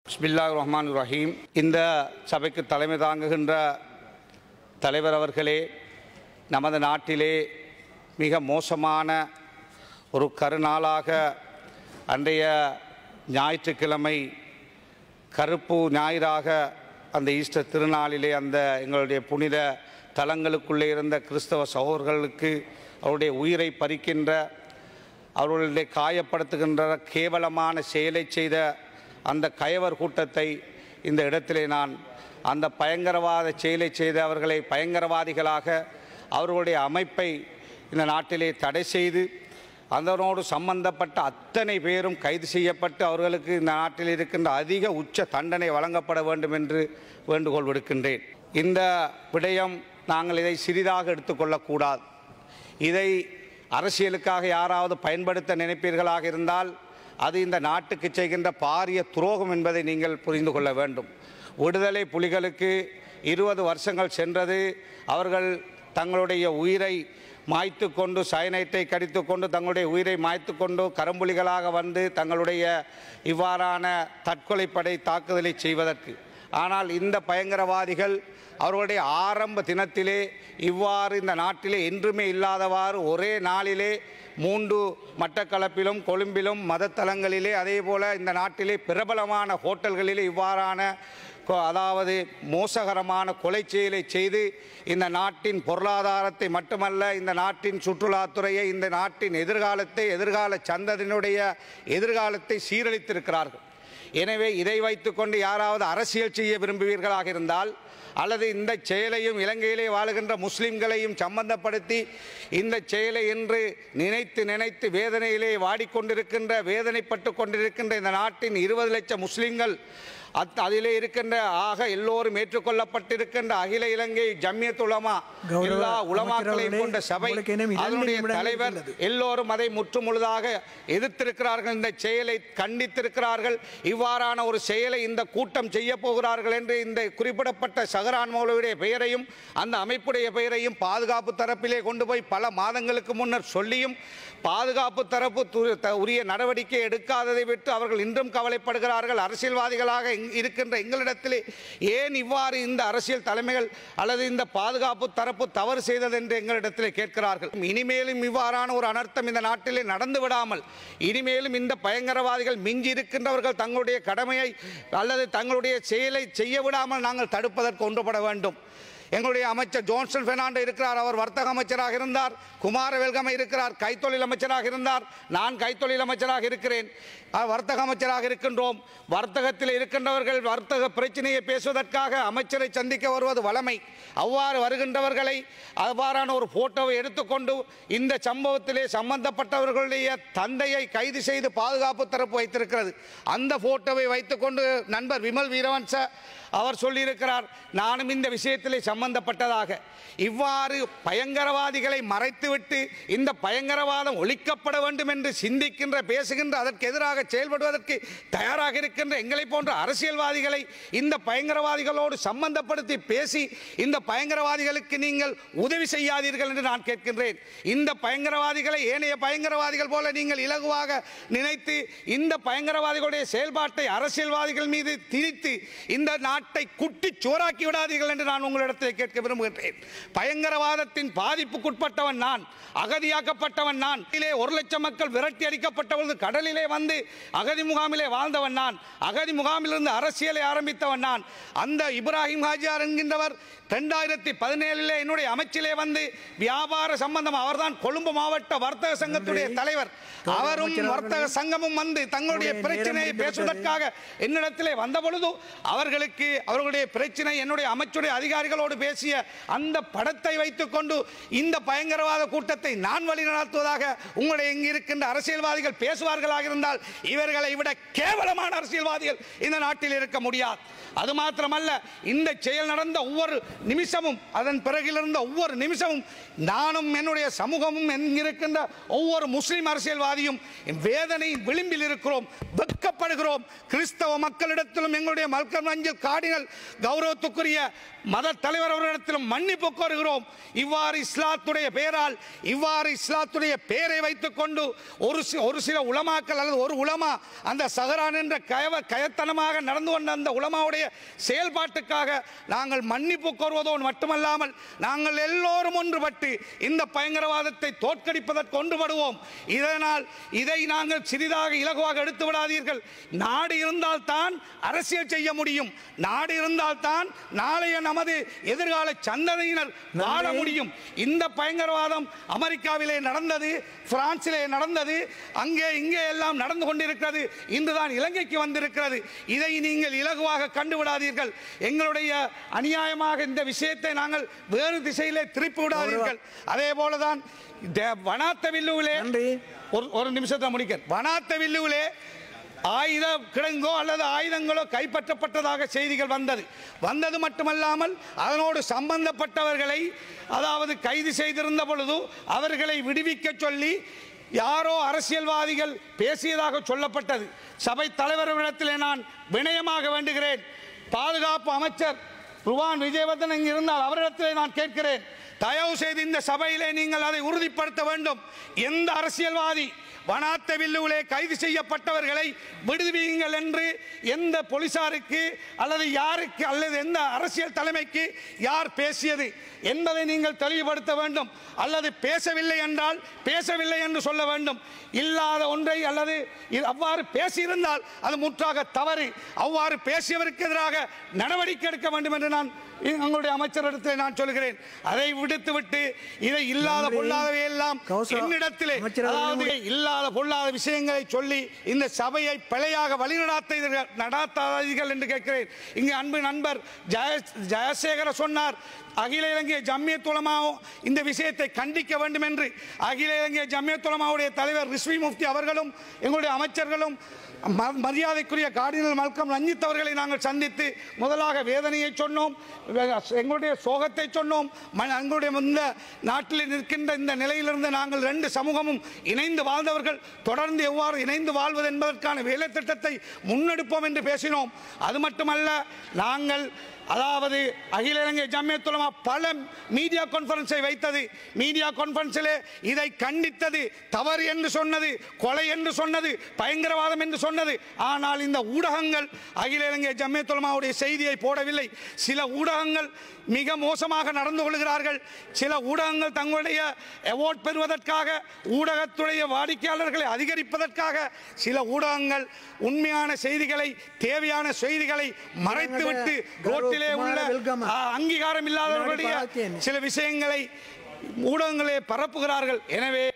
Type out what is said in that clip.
பிஸ்மில்லா ரஹ்மான் ரஹீம் இந்த சபைக்கு தலைமை தாங்குகின்ற தலைவர் அவர்களே நமது நாட்டிலே மிக மோசமான ஒரு கருநாளாக அன்றைய ஞாயிற்றுக்கிழமை கருப்பு ஞாயிறாக அந்த ஈஸ்டர் திருநாளிலே அந்த எங்களுடைய புனித தலங்களுக்குள்ளே இருந்த கிறிஸ்தவ சகோதரர்களுக்கு அவருடைய உயிரை பறிக்கின்ற அவர்களுடைய காயப்படுத்துகின்ற கேவலமான செயலை செய்த அந்த கயவர் கூட்டத்தை இந்த இடத்திலே நான் அந்த பயங்கரவாத செயலை செய்த அவர்களை பயங்கரவாதிகளாக அவர்களுடைய அமைப்பை இந்த நாட்டிலே தடை செய்து அதனோடு சம்பந்தப்பட்ட அத்தனை பேரும் கைது செய்யப்பட்டு அவர்களுக்கு இந்த நாட்டில் இருக்கின்ற அதிக உச்ச தண்டனை வழங்கப்பட வேண்டும் என்று வேண்டுகோள் விடுக்கின்றேன் இந்த விடயம் நாங்கள் இதை சிறிதாக எடுத்துக்கொள்ளக்கூடாது இதை அரசியலுக்காக யாராவது பயன்படுத்த நினைப்பீர்களாக இருந்தால் அது இந்த நாட்டுக்கு செய்கின்ற பாரிய துரோகம் என்பதை நீங்கள் புரிந்து கொள்ள வேண்டும் விடுதலை புலிகளுக்கு இருபது வருஷங்கள் சென்றது அவர்கள் தங்களுடைய உயிரை மாய்த்து கொண்டு சயனைட்டை கடித்து கொண்டு தங்களுடைய உயிரை மாய்த்து கொண்டு கரும்புலிகளாக வந்து தங்களுடைய இவ்வாறான தற்கொலைப்படை தாக்குதலை செய்வதற்கு ஆனால் இந்த பயங்கரவாதிகள் அவர்களுடைய ஆரம்ப தினத்திலே இவ்வாறு இந்த நாட்டிலே என்றுமே இல்லாதவாறு ஒரே நாளிலே மூன்று மட்டக்களப்பிலும் கொழும்பிலும் மதத்தலங்களிலே அதே போல இந்த நாட்டிலே பிரபலமான ஹோட்டல்களிலே இவ்வாறான கொ- அதாவது மோசகரமான கொலை செயலை செய்து இந்த நாட்டின் பொருளாதாரத்தை மட்டுமல்ல இந்த நாட்டின் சுற்றுலாத்துறையை இந்த நாட்டின் எதிர்காலத்தை எதிர்கால சந்ததியினுடைய எதிர்காலத்தை சீரழித்திருக்கிறார்கள் எனவே இதை வைத்துக்கொண்டு யாராவது அரசியல் செய்ய விரும்புவீர்களாக இருந்தால் அல்லது இந்த செயலையும் இலங்கையிலே வாழுகின்ற முஸ்லிம்களையும் சம்பந்தப்படுத்தி இந்த செயலை என்று நினைத்து நினைத்து வேதனையிலே வாடிக்கொண்டிருக்கின்ற வேதனைப்பட்டு கொண்டிருக்கின்ற இந்த நாட்டின் இருபது லட்சம் முஸ்லிம்கள் அத் அதிலே இருக்கின்ற ஆக எல்லோரும் ஏற்றுக்கொள்ளப்பட்டிருக்கின்ற அகில இலங்கை ஜம்மியத் உலமா கௌரவ எல்லா உலமாக்களையும் அமைச்சர் கொண்ட சபை உங்களுக்கு இன்னும் இரண்டு அதனுடைய நிமிடங்கள் தலைவர் உள்ளது. எல்லோரும் அதை முற்றுமுழுதாக எதிர்த்திருக்கிறார்கள் இந்த செயலை கண்டித்திருக்கிறார்கள் இவ்வாறான ஒரு செயலை இந்த கூட்டம் செய்ய போகிறார்கள் என்று இந்த குறிப்பிடப்பட்ட சஹரான் மௌலவியுடைய பெயரையும் அந்த அமைப்புடைய பெயரையும் பாதுகாப்பு தரப்பிலே கொண்டு போய் பல மாதங்களுக்கு முன்னர் சொல்லியும் பாதுகாப்பு தரப்பு து- த- உரிய நடவடிக்கை எடுக்காததை விட்டு அவர்கள் இன்றும் கவலைப்படுகிறார்கள் அரசியல்வாதிகளாக இங்- இருக்கின்ற எங்களிடத்திலே ஏன் இவ்வாறு இந்த அரசியல் தலைமைகள் அல்லது இந்த பாதுகாப்பு தரப்பு தவறு செய்தது என்று எங்களிடத்திலே கேட்கிறார்கள் இனிமேலும் இவ்வாறான ஒரு அனர்த்தம் இந்த நாட்டிலே நடந்து விடாமல் இனிமேலும் இந்த பயங்கரவாதிகள் மிஞ்சி இருக்கின்றவர்கள் தங்களுடைய கடமையை அல்லது தங்களுடைய செயலை செய்ய விடாமல் நாங்கள் தடுப்பதற்கு ஒன்றுபட வேண்டும் எங்களுடைய அமைச்சர் ஜோன்சன் பெர்னாண்டோ இருக்கிறார் அவர் வர்த்தக அமைச்சராக இருந்தார் குமார வெல்கமை இருக்கிறார் கைத்தொழில் அமைச்சராக இருந்தார் நான் கைத்தொழில் அமைச்சராக இருக்கிறேன் அஹ், வர்த்தக அமைச்சராக இருக்கின்றோம் வர்த்தகத்தில் இருக்கின்றவர்கள் வர்த்தக பிரச்சனையை பேசுவதற்காக அமைச்சரை சந்திக்க வருவது வளமை அவ்வாறு வருகின்றவர்களை அவ்வாறான ஒரு போட்டோவை எடுத்துக்கொண்டு இந்த சம்பவத்திலே சம்பந்தப்பட்டவர்களுடைய தந்தையை கைது செய்து பாதுகாப்பு தரப்பு வைத்திருக்கிறது அந்த போட்டோவை வைத்துக்கொண்டு நண்பர் விமல் வீரவன்ச அவர் சொல்லியிருக்கிறார் நானும் இந்த விஷயத்திலே சம்பந்தப்பட்டதாக இவ்வாறு பயங்கரவாதிகளை மறைத்துவிட்டு இந்த பயங்கரவாதம் ஒழிக்கப்பட வேண்டும் என்று சிந்திக்கின்ற பேசுகின்ற அதற்கு எதிராக செயல்படுவதற்கு தயாராக இருக்கின்ற எங்களை போன்ற அரசியல்வாதிகளை இந்த பயங்கரவாதிகளோடு சம்பந்தப்படுத்தி பேசி இந்த பயங்கரவாதிகளுக்கு நீங்கள் உதவி செய்யாதீர்கள் என்று நான் கேட்கின்றேன் இந்த பயங்கரவாதிகளை ஏனைய பயங்கரவாதிகள் போல நீங்கள் இலகுவாக நினைத்து இந்த பயங்கரவாதிகளுடைய செயல்பாட்டை அரசியல்வாதிகள் மீது திணித்து இந்த நாட்டை குட்டி சோறாக்கி விடாதீர்கள் என்று நான் உங்களிடத்தில் கேட்க விரும்புகின்றேன் பயங்கரவாதத்தின் பாதிப்புக்குட்பட்டவன் நான் அகதியாக்கப்பட்டவன் நான் இதிலே ஒரு லட்சம் மக்கள் விரட்டி அடிக்கப்பட்ட பொழுது கடலிலே வந்து அகதி முகாமிலே வாழ்ந்தவன் நான் அகதி முகாமிலிருந்து அரசியலை ஆரம்பித்தவன் நான் அந்த இப்ராஹிம் ஹாஜியார் என்கின்றவர் ரெண்டாயிரத்தி பதினேழிலே என்னுடைய அமைச்சிலே வந்து வியாபார சம்பந்தம் அவர்தான் கொழும்பு மாவட்ட வர்த்தக சங்கத்துடைய தலைவர் அவரும் அமைச்சர் வர்த்தக அவர்களே, சங்கமும் வந்து தங்களுடைய உங்களுடைய பிரச்சனையை நேரம் முடிந்து பேசுவதற்காக என்னிடத்திலே வந்த பொழுது அவர்களுக்கு அவர்களுடைய பிரச்சனை என்னுடைய அமைச்சுடைய அதிகாரிகளோடு பேசிய அந்த படத்தை வைத்துக்கொண்டு இந்த பயங்கரவாத கூட்டத்தை நான் வழி நடத்துவதாக உங்களுடைய இங்கு இருக்கின்ற அரசியல்வாதிகள் பேசுவார்களாக இருந்தால் இவர்களை விட கேவலமான அரசியல்வாதிகள் இந்த நாட்டில் இருக்க முடியாது அது மாத்திரமல்ல இந்த செயல் நடந்த ஒவ்வொரு நிமிஷமும் அதன் பிறகில் இருந்த ஒவ்வொரு நிமிஷமும் நானும் என்னுடைய சமூகமும் இருக்கின்ற ஒவ்வொரு முஸ்லிம் அரசியல்வாதியும் வேதனை விளிம்பில் இருக்கிறோம் வெட்கப்படுகிறோம் கிறிஸ்தவ மக்களிடத்திலும் எங்களுடைய மல்கம் அஞ்சல் காடினல் கௌரவத்துக்குரிய மத தலைவர் தலைவர் அவர்களிடத்திலும் மன்னிப்பு கோருகிறோம் இவ்வாறு இஸ்லாத்துடைய பெயரால் இவ்வாறு இஸ்லாத்துடைய பெயரை வைத்துக்கொண்டு ஒரு சி- ஒரு சில உலமாக்கள் அல்லது ஒரு உலமா அந்த சஹரான் என்ற கயவ கயத்தனமாக நடந்து கொண்ட அந்த உலமாவுடைய செயல்பாட்டுக்காக நாங்கள் மன்னிப்பு கோருவதோடு மட்டுமல்லாமல் நாங்கள் எல்லோரும் ஒன்றுபட்டு இந்த பயங்கரவாதத்தை தோற்கடிப்பதற்கு ஒன்றுபடுவோம் இதனால் இதை நாங்கள் சிறிதாக இலகுவாக எடுத்து விடாதீர்கள் நாடு இருந்தால்தான் அரசியல் செய்ய முடியும் நாடு இருந்தால்தான் நாளைய நமது எதிர்கால சந்ததியினர் வாழ முடியும் இந்த பயங்கரவாதம் அமெரிக்காவிலே நடந்தது பிரான்சிலே நடந்தது அங்கே இங்கே எல்லாம் நடந்து கொண்டிருக்கிறது இன்றுதான் இலங்கைக்கு வந்திருக்கிறது இதை நீங்கள் இலகுவாக கண்டுவிடாதீர்கள் எங்களுடைய அநியாயமாக இந்த விஷயத்தை நாங்கள் வேறு திசையிலே திருப்பி விடாதீர்கள் அதே போலதான் தே- வனாத்த வில்லுவிலே நன்றி. ஒரு ஒரு நிமிஷத்தை முடிக்க வனாத்த வில்லுவிலே ஆயுத கிடங்கோ அல்லது ஆயுதங்களோ கைப்பற்றப்பட்டதாக செய்திகள் வந்தது வந்தது மட்டுமல்லாமல் அதனோடு சம்பந்தப்பட்டவர்களை அதாவது கைது செய்திருந்த பொழுது அவர்களை விடுவிக்க சொல்லி யாரோ அரசியல்வாதிகள் பேசியதாக சொல்லப்பட்டது சபை தலைவர்களிடத்திலே நான் வினயமாக வேண்டுகிறேன் பாதுகாப்பு அமைச்சர் ருவான் விஜயவர்தன் இங்கு இருந்தால் அவரிடத்திலே நான் கேட்கிறேன் தயவு செய்து இந்த சபையிலே நீங்கள் அதை உறுதிப்படுத்த வேண்டும் எந்த அரசியல்வாதி வனாத்த வில்லுவிலே கைது செய்யப்பட்டவர்களை விடுவியுங்கள் என்று எந்த போலீசாருக்கு அல்லது யாருக்கு அல்லது எந்த அரசியல் தலைமைக்கு யார் பேசியது என்பதை நீங்கள் தெளிவுபடுத்த வேண்டும் அல்லது பேசவில்லை என்றால் பேசவில்லை என்று சொல்ல வேண்டும் இல்லாத ஒன்றை அல்லது இது அவ்வாறு பேசியிருந்தால் அது முற்றாக தவறு அவ்வாறு பேசியவருக்கு எதிராக நடவடிக்கை எடுக்க வேண்டும் என்று நான் எங்களுடைய அமைச்சரிடத்தில் நான் சொல்கிறேன் அதை விடுத்துவிட்டு இதை இல்லாத நன்றி. பொல்லாதவை எல்லாம் கௌசா, என்னிடத்திலே அமைச்சர் அவர்களே, அதாவது இல்லாத பொல்லாத விஷயங்களை சொல்லி இந்த சபையை பிழையாக வழிநடாத்த நடாத்தாதீர்கள் என்று கேட்கிறேன் இங்கு அன்பு நண்பர் ஜெய ஜெயசேகர சொன்னார் அகில இலங்கை ஜம்மியத் உலமாவும் இந்த விஷயத்தை கண்டிக்க வேண்டும் என்று அகில இலங்கை ஜம்மியத் உலமாவுடைய தலைவர் ரிஸ்வி முஃப்தி அவர்களும் எங்களுடைய அமைச்சர்களும் ம- மரியாதைக்குரிய கார்டினல் மல்கம் ரஞ்சித் அவர்களை நாங்கள் சந்தித்து முதலாக வேதனையை சொன்னோம் எங்களுடைய சோகத்தை சொன்னோம் ம- எங்களுடைய இந்த நாட்டில் நிற்கின்ற இந்த நிலையிலிருந்து நாங்கள் ரெண்டு சமூகமும் இணைந்து வாழ்ந்தவர்கள் தொடர்ந்து எவ்வாறு இணைந்து வாழ்வது என்பதற்கான வேலை திட்டத்தை முன்னெடுப்போம் என்று பேசினோம் அது மட்டுமல்ல நாங்கள் அதாவது அகில இலங்கை ஜம்மியத்துலமா பல மீடியா கான்ஃபரன்ஸை வைத்தது மீடியா கான்ஃபரன்ஸிலே இதை கண்டித்தது தவறு என்று சொன்னது கொலை என்று சொன்னது பயங்கரவாதம் என்று சொன்னது ஆனால் இந்த ஊடகங்கள் அகில இலங்கை ஜம்மியத்துலமாவுடைய செய்தியை போடவில்லை சில ஊடகங்கள் மிக மோசமாக நடந்து கொள்கிறார்கள் சில ஊடகங்கள் தங்களுடைய அவார்ட் பெறுவதற்காக ஊடகத்துடைய வாடிக்கையாளர்களை அதிகரிப்பதற்காக சில ஊடகங்கள் உண்மையான செய்திகளை தேவையான செய்திகளை மறைத்துவிட்டு ரோட்டிலே உள்ள வெல்கம். ஆ, அங்கீகாரம் இல்லாதவர்களுடைய முன்னாடி பார்த்தேன். சில விஷயங்களை ஊடகங்களே பரப்புகிறார்கள் எனவே